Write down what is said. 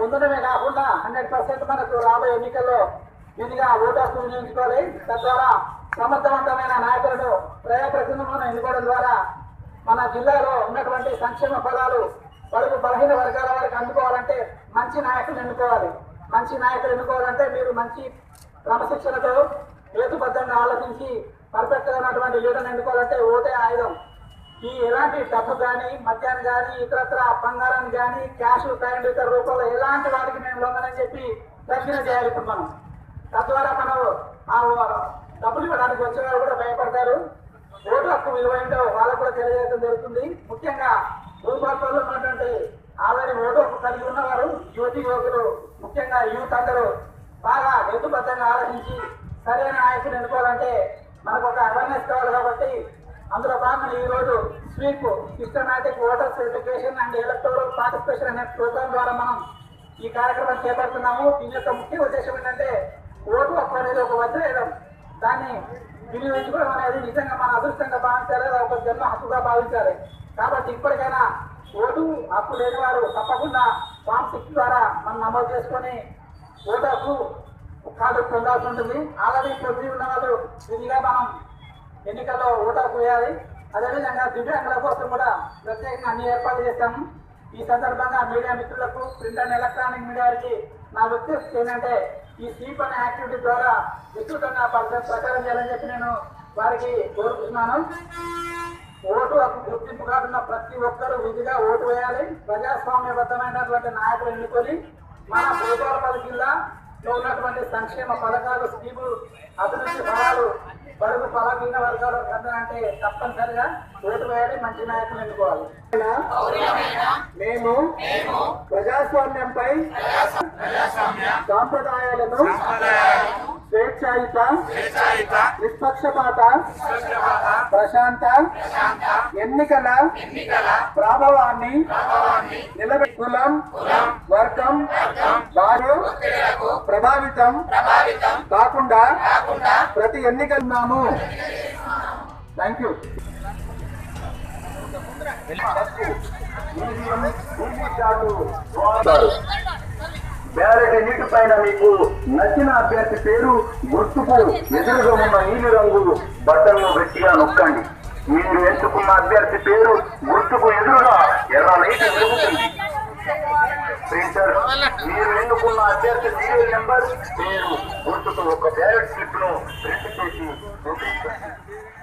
పొందడమే కాకుండా hundred percent మనకు రాబోయే ఎన్నికల్లో విధిగా ఓటు హక్కు వినియోగించుకోవాలి తద్వారా సమర్థవంతమైన నాయకులను ప్రజాప్రతినిధులను ఎన్నుకోవడం ద్వారా మన జిల్లాలో ఉన్నటువంటి సంక్షేమ ఫలాలు బడుగు బలహీన వర్గాల వారికి అందుకోవాలంటే మంచి నాయకులు ఎన్నుకోవాలి మంచి నాయకులు ఎన్నుకోవాలంటే మీరు మంచి క్రమశిక్షణతో హేతుబద్ధంగా ఆలోచించి పర్ఫెక్ట్ గా ఉన్నటువంటి లీడర్ని ఎన్నుకోవాలంటే ఓటే ఆయుధం ఈ ఎలాంటి డబ్బు కానీ మద్యాన్ని కానీ ఇతరత్ర బంగారాన్ని కానీ క్యాష్ కరెంట్ ఇతర రూపంలో ఎలాంటి వాటికి మేము లొంగనని చెప్పి దర్శనం చేయాలి ఇప్పుడు మనం తద్వారా మనం ఆ డబ్బులు ఇవ్వడానికి వచ్చే వారు కూడా భయపడతారు ఓటు హక్కు విలువ ఏంటో వాళ్ళకు కూడా తెలియజేయడం జరుగుతుంది ముఖ్యంగా భూపాత్రలో ఉన్నటువంటి ఆల్రెడీ ఓటు హక్కు కలిగి ఉన్నవారు యువతి యువకులు ముఖ్యంగా యూత్ అందరూ బాగా హేతుబద్ధంగా ఆలోచించి సరైన నాయకులు ఎన్నుకోవాలంటే మనకు ఒక అవేర్నెస్ కావాలి కాబట్టి అందులో భాగంగా ఈ రోజు sweep systematic voter certification and electoral participation అనే ప్రోగ్రామ్ ద్వారా మనం ఈ కార్యక్రమం చేపడుతున్నాము దీని యొక్క ముఖ్య ఉద్దేశం ఏంటంటే ఓటు హక్కు అనేది ఒక వజ్రేదం దాన్ని వినియోగించుకోవడం అనేది నిజంగా మన అదృష్టంగా భావించాలి అది ఒక జన్మ హక్కుగా భావించాలి కాబట్టి ఇప్పటికైనా ఓటు హక్కు లేని వారు తప్పకుండా ఫామ్ సిక్స్ ద్వారా మనం నమోదు చేసుకొని ఓటు హక్కు కార్డు పొందాల్సి ఉంటుంది ఆల్రెడీ పొంది ఉన్న వాళ్ళు విధిగా మనం ఎన్నికల్లో ఓటు హక్కు వేయాలి అదేవిధంగా దివ్యాంగుల కోసం కూడా ప్రత్యేకంగా అన్ని ఏర్పాట్లు చేశాము ఈ సందర్భంగా మీడియా మిత్రులకు ప్రింట్ అండ్ ఎలక్ట్రానిక్ మీడియాకి నా వ్యక్తి ఏంటంటే ఈ స్వీప్ అనే యాక్టివిటీ ద్వారా విస్తృతంగా పరి- ప్రచారం చేయాలని చెప్పి నేను వారికి కోరుకుంటున్నాను ఓటు హక్కు గుర్తింపు కాకుండా ప్రతి ఒక్కరూ విధిగా ఓటు వేయాలి ప్రజాస్వామ్యబద్ధమైనటువంటి నాయకులు ఎన్నుకొని మన భూపాలపల్లి జిల్లాలో ఉన్నటువంటి సంక్షేమ పథకాలు స్కీములు అభివృద్ధి ఫలాలు బడుగు బలహీన వర్గాలకు అందాలంటే తప్పనిసరిగా ఓటు వేయాలి మంచి నాయకులు ఎన్నుకోవాలి మేము ప్రజాస్వామ్యంపై సాంప్రదాయాలను స్వేచ్ఛాయుత నిష్పక్షపాత ప్రశాంత ఎన్నికల ప్రభావాన్ని నిలబె కులం వర్గం వారు ప్రభావితం కాకుండా ప్రతి ఎన్నికలున్నాము థ్యాంక్ యూ బ్యాలెట్ నీటి పైన మీకు నచ్చిన అభ్యర్థి పేరు గుర్తుకు ఎదురుగా ఉన్న నీలి రంగు బట్టలను గట్టిగా నొక్కండి మీరు ఎంచుకున్న అభ్యర్థి పేరు గుర్తుకు ఎదురుగా ఎర్ర లైట్ వెలుగుతుంది ప్రింటర్ మీరు ఎన్నుకున్న అభ్యర్థి సీరియల్ నెంబర్ పేరు గుర్తుకు ఒక బ్యాలెట్ స్లిప్ ను ప్రింట్ చేసి చూపించండి